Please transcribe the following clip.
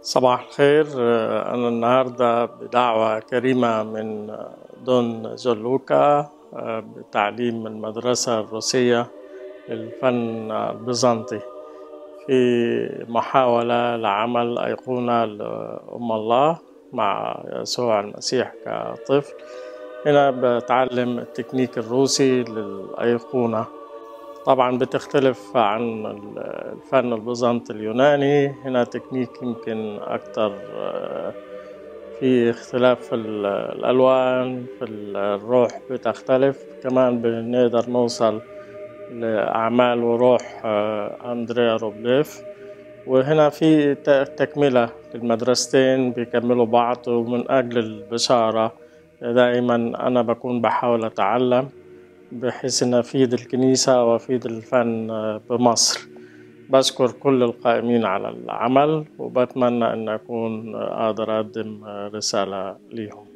صباح الخير أنا النهاردة بدعوة كريمة من دون زولوكا بتعليم المدرسة الروسية للفن البيزنطي في محاولة لعمل أيقونة لأم الله مع يسوع المسيح كطفل هنا بتعلم التكنيك الروسي للأيقونة طبعا بتختلف عن الفن البيزنطي اليوناني هنا تكنيك يمكن أكتر في اختلاف في الألوان في الروح بتختلف كمان بنقدر نوصل لأعمال وروح أندريا روبليف وهنا في تكملة للمدرستين بيكملوا بعض ومن أجل البشارة دائما أنا بكون بحاول أتعلم بحيث أن أفيد الكنيسة وأفيد الفن بمصر بشكر كل القائمين على العمل وبتمنى أن أكون أقدر أقدم رسالة ليهم